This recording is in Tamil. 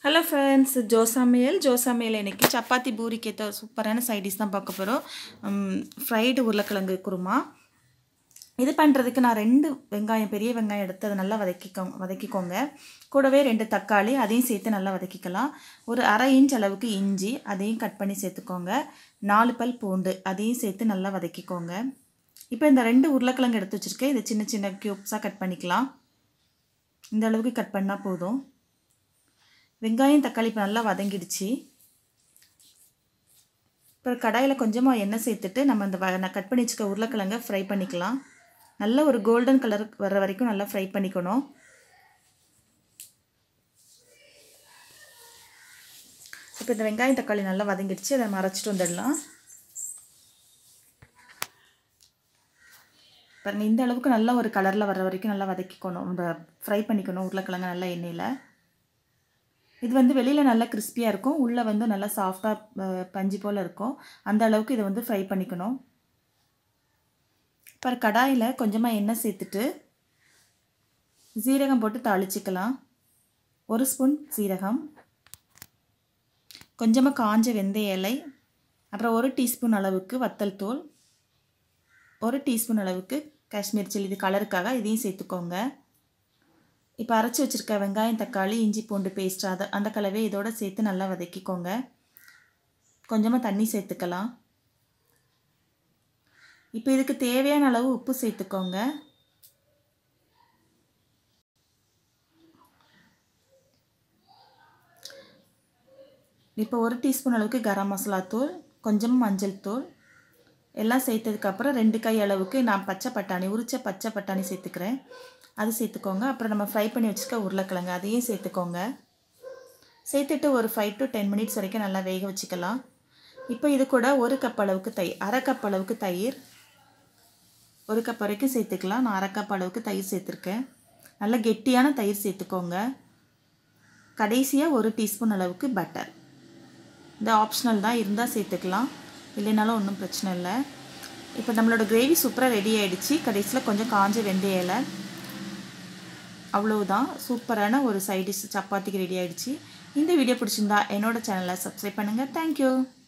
ஹலோ ஃப்ரெண்ட்ஸ் ஜோ சமையல் ஜோ சமையல் இன்னைக்கு சப்பாத்தி பூரிக்கு ஏற்ற சூப்பரான சைடிஷ் தான் பார்க்க போகிறோம் ஃப்ரைடு உருளைக்கிழங்கு குருமா இது பண்ணுறதுக்கு நான் ரெண்டு வெங்காயம் பெரிய வெங்காயம் எடுத்து அதை நல்லா வதக்கிக்கோங்க வதக்கிக்கோங்க கூடவே ரெண்டு தக்காளி அதையும் சேர்த்து நல்லா வதக்கிக்கலாம் ஒரு அரை இன்ச் அளவுக்கு இஞ்சி அதையும் கட் பண்ணி சேர்த்துக்கோங்க நாலு பல் பூண்டு அதையும் சேர்த்து நல்லா வதக்கிக்கோங்க இப்போ இந்த ரெண்டு உருளைக்கிழங்கு எடுத்து வச்சுருக்கேன் இதை சின்ன சின்ன க்யூப்ஸாக கட் பண்ணிக்கலாம் இந்த அளவுக்கு கட் பண்ணால் போதும் வெங்காயம் தக்காளி இப்போ நல்லா வதங்கிடுச்சு இப்போ கடாயில் கொஞ்சமாக எண்ணெய் சேர்த்துட்டு நம்ம இந்த வ- நான் கட் பண்ணி வச்சுக்க உருளைக்கிழங்க ஃப்ரை பண்ணிக்கலாம் நல்ல ஒரு கோல்டன் கலர் வர்ற வரைக்கும் நல்லா ஃப்ரை பண்ணிக்கணும் இப்போ இந்த வெங்காயம் தக்காளி நல்லா வதங்கிடுச்சு அதை மறைச்சிட்டு வந்துடலாம் பாருங்கள் இந்த அளவுக்கு நல்ல ஒரு கலரில் வர்ற வரைக்கும் நல்லா வதக்கிக்கணும் இந்த ஃப்ரை பண்ணிக்கணும் உருளைக்கிழங்கு நல்லா எண்ணெயில் இது வந்து வெளியில் நல்லா கிறிஸ்பியாக இருக்கும் உள்ளே வந்து நல்லா சாஃப்டாக பஞ்சு போல் இருக்கும் அந்த அளவுக்கு இதை வந்து ஃப்ரை பண்ணிக்கணும் இப்போ கடாயில் கொஞ்சமாக எண்ணெய் சேர்த்துட்டு சீரகம் போட்டு தாளிச்சிக்கலாம் ஒரு ஸ்பூன் சீரகம் கொஞ்சமாக காஞ்ச வெந்தய இலை அப்புறம் ஒரு டீஸ்பூன் அளவுக்கு வத்தல் தூள் ஒரு டீஸ்பூன் அளவுக்கு காஷ்மீர் சில்லி இது கலருக்காக இதையும் சேர்த்துக்கோங்க இப்போ அரைச்சி வச்சுருக்க வெங்காயம் தக்காளி இஞ்சி பூண்டு பேஸ்ட் அதை அந்த கலவை இதோட சேர்த்து நல்லா வதக்கிக்கோங்க கொஞ்சமாக தண்ணி சேர்த்துக்கலாம் இப்போ இதுக்கு தேவையான அளவு உப்பு சேர்த்துக்கோங்க இப்போ ஒரு டீஸ்பூன் அளவுக்கு கரம் மசாலா தூள் கொஞ்சமாக மஞ்சள் தூள் எல்லாம் சேர்த்ததுக்கப்புறம் ரெண்டு கை அளவுக்கு நான் பச்சை பட்டாணி உரிச்ச பச்சை பட்டாணி சேர்த்துக்கிறேன் அது சேர்த்துக்கோங்க அப்புறம் நம்ம ஃப்ரை பண்ணி வச்சுக்க உருளைக்கிழங்கு அதையும் சேர்த்துக்கோங்க சேர்த்துட்டு ஒரு ஃபைவ் டு டென் மினிட்ஸ் வரைக்கும் நல்லா வேக வச்சுக்கலாம் இப்போ இது கூட ஒரு கப் அளவுக்கு தயிர் அரை கப் அளவுக்கு தயிர் ஒரு கப் வரைக்கும் சேர்த்துக்கலாம் நான் அரை கப் அளவுக்கு தயிர் சேர்த்துருக்கேன் நல்ல கெட்டியான தயிர் சேர்த்துக்கோங்க கடைசியாக ஒரு டீஸ்பூன் அளவுக்கு பட்டர் இந்த ஆப்ஷனல் தான் இருந்தால் சேர்த்துக்கலாம் இல்லைனாலும் ஒன்றும் பிரச்சனை இல்லை இப்போ நம்மளோட கிரேவி சூப்பராக ரெடி ஆகிடுச்சு கடைசியில் கொஞ்சம் காஞ்ச வெந்தய இலை அவ்வளவுதான் சூப்பரான ஒரு சைடிஷ் சப்பாத்திக்கு ரெடி ஆகிடுச்சு இந்த வீடியோ பிடிச்சிருந்தா என்னோட சேனலை சப்ஸ்கிரைப் பண்ணுங்கள் தேங்க்யூ